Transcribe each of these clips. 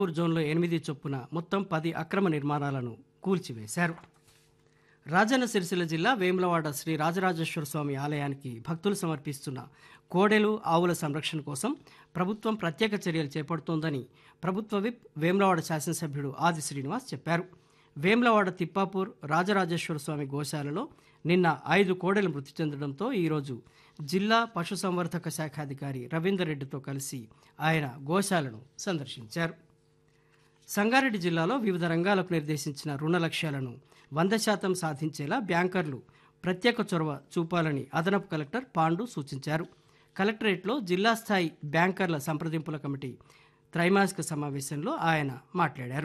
ఊరు జోన్లో ఎనిమిది చొప్పున మొత్తం పది అక్రమ నిర్మాణాలను కూల్చివేశారు రాజన్న సిరిసిల్ల జిల్లా వేములవాడ శ్రీ రాజరాజేశ్వర స్వామి ఆలయానికి భక్తులు సమర్పిస్తున్న కోడెలు ఆవుల సంరక్షణ కోసం ప్రభుత్వం ప్రత్యేక చర్యలు చేపడుతోందని ప్రభుత్వ విప్ వేములవాడ శాసనసభ్యుడు ఆది శ్రీనివాస్ చెప్పారు వేములవాడ తిప్పాపూర్ రాజరాజేశ్వర స్వామి గోశాలలో నిన్న ఐదు కోడెలు మృతి చెందడంతో ఈరోజు జిల్లా పశుసంవర్ధక శాఖ అధికారి రవీందర్ రెడ్డితో కలిసి ఆయన గోశాలను సందర్శించారు సంగారెడ్డి జిల్లాలో వివిధ రంగాలకు నిర్దేశించిన రుణ లక్ష్యాలను వంద శాతం సాధించేలా బ్యాంకర్లు ప్రత్యేక చొరవ చూపాలని అదనపు కలెక్టర్ పాండు సూచించారు కలెక్టరేట్లో జిల్లా స్థాయి బ్యాంకర్ల సంప్రదింపుల కమిటీ త్రైమాసిక సమావేశంలో ఆయన మాట్లాడారు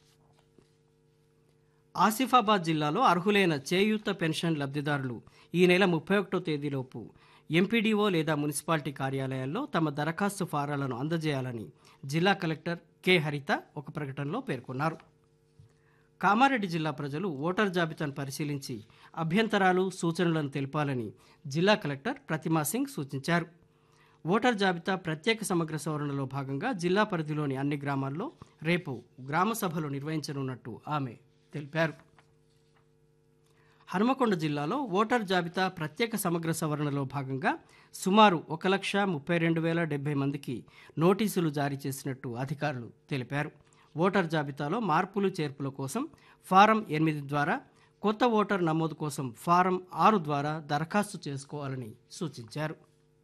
ఆసిఫాబాద్ జిల్లాలో అర్హులైన చేయూత పెన్షన్ లబ్ధిదారులు ఈ నెల ముప్పై ఒకటో తేదీలోపు ఎంపీడీఓ లేదా మున్సిపాలిటీ కార్యాలయాల్లో తమ దరఖాస్తు ఫారాలను అందజేయాలని జిల్లా కలెక్టర్ కె హరిత ఒక ప్రకటనలో పేర్కొన్నారు కామారెడ్డి జిల్లా ప్రజలు ఓటర్ జాబితాను పరిశీలించి అభ్యంతరాలు సూచనలను తెలపాలని జిల్లా కలెక్టర్ ప్రతిమా సింగ్ సూచించారు ఓటర్ జాబితా ప్రత్యేక సమగ్ర సవరణలో భాగంగా జిల్లా పరిధిలోని అన్ని గ్రామాల్లో రేపు గ్రామ సభలు నిర్వహించనున్నట్టు ఆమె తెలిపారు హనుమకొండ జిల్లాలో ఓటర్ జాబితా ప్రత్యేక సమగ్ర సవరణలో భాగంగా సుమారు ఒక లక్ష ముప్పై రెండు వేల డెబ్బై మందికి నోటీసులు జారీ చేసినట్టు అధికారులు తెలిపారు ఓటర్ జాబితాలో మార్పులు చేర్పుల కోసం ఫారం ఎనిమిది ద్వారా కొత్త ఓటర్ నమోదు కోసం ఫారం ఆరు ద్వారా దరఖాస్తు చేసుకోవాలని సూచించారు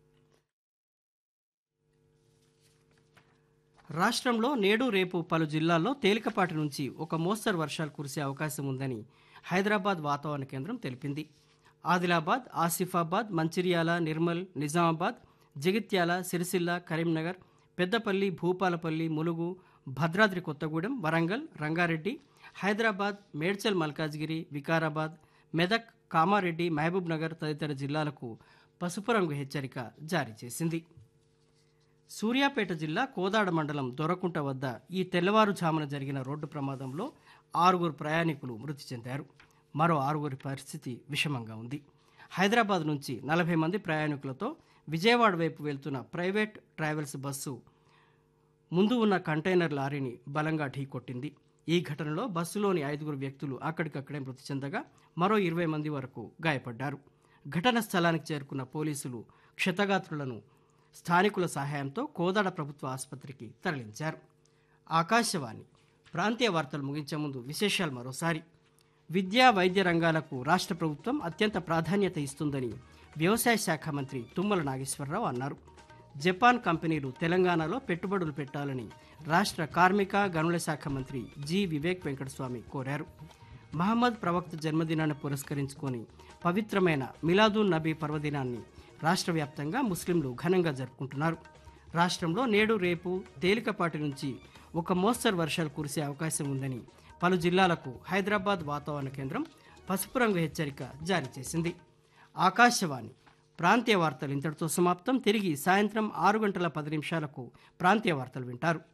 రాష్ట్రంలో నేడు రేపు పలు జిల్లాల్లో తేలికపాటి నుంచి ఒక మోస్తరు వర్షాలు కురిసే అవకాశం ఉందని హైదరాబాద్ వాతావరణ కేంద్రం తెలిపింది ఆదిలాబాద్ ఆసిఫాబాద్ మంచిర్యాల నిర్మల్ నిజామాబాద్ జగిత్యాల సిరిసిల్ల కరీంనగర్ పెద్దపల్లి భూపాలపల్లి ములుగు భద్రాద్రి కొత్తగూడెం వరంగల్ రంగారెడ్డి హైదరాబాద్ మేడ్చల్ మల్కాజ్గిరి వికారాబాద్ మెదక్ కామారెడ్డి మహబూబ్ నగర్ తదితర జిల్లాలకు పసుపు రంగు హెచ్చరిక జారీ చేసింది సూర్యాపేట జిల్లా కోదాడ మండలం దొరకుంట వద్ద ఈ తెల్లవారుజామున జరిగిన రోడ్డు ప్రమాదంలో ఆరుగురు ప్రయాణికులు మృతి చెందారు మరో ఆరుగురి పరిస్థితి విషమంగా ఉంది హైదరాబాద్ నుంచి నలభై మంది ప్రయాణికులతో విజయవాడ వైపు వెళ్తున్న ప్రైవేట్ ట్రావెల్స్ బస్సు ముందు ఉన్న కంటైనర్ లారీని బలంగా ఢీకొట్టింది ఈ ఘటనలో బస్సులోని ఐదుగురు వ్యక్తులు అక్కడికక్కడే మృతి చెందగా మరో ఇరవై మంది వరకు గాయపడ్డారు ఘటన స్థలానికి చేరుకున్న పోలీసులు క్షతగాత్రులను స్థానికుల సహాయంతో కోదాడ ప్రభుత్వ ఆసుపత్రికి తరలించారు ఆకాశవాణి ప్రాంతీయ వార్తలు ముగించే ముందు విశేషాలు మరోసారి విద్యా వైద్య రంగాలకు రాష్ట్ర ప్రభుత్వం అత్యంత ప్రాధాన్యత ఇస్తుందని వ్యవసాయ శాఖ మంత్రి తుమ్మల నాగేశ్వరరావు అన్నారు జపాన్ కంపెనీలు తెలంగాణలో పెట్టుబడులు పెట్టాలని రాష్ట్ర కార్మిక గనుల శాఖ మంత్రి జి వివేక్ వెంకటస్వామి కోరారు మహమ్మద్ ప్రవక్త జన్మదినాన్ని పురస్కరించుకొని పవిత్రమైన మిలాదూన్ నబీ పర్వదినాన్ని రాష్ట్ర వ్యాప్తంగా ముస్లింలు ఘనంగా జరుపుకుంటున్నారు రాష్ట్రంలో నేడు రేపు తేలికపాటి నుంచి ఒక మోస్తరు వర్షాలు కురిసే అవకాశం ఉందని పలు జిల్లాలకు హైదరాబాద్ వాతావరణ కేంద్రం పసుపు రంగు హెచ్చరిక జారీ చేసింది ఆకాశవాణి ప్రాంతీయ వార్తలు ఇంతటితో సమాప్తం తిరిగి సాయంత్రం ఆరు గంటల పది నిమిషాలకు ప్రాంతీయ వార్తలు వింటారు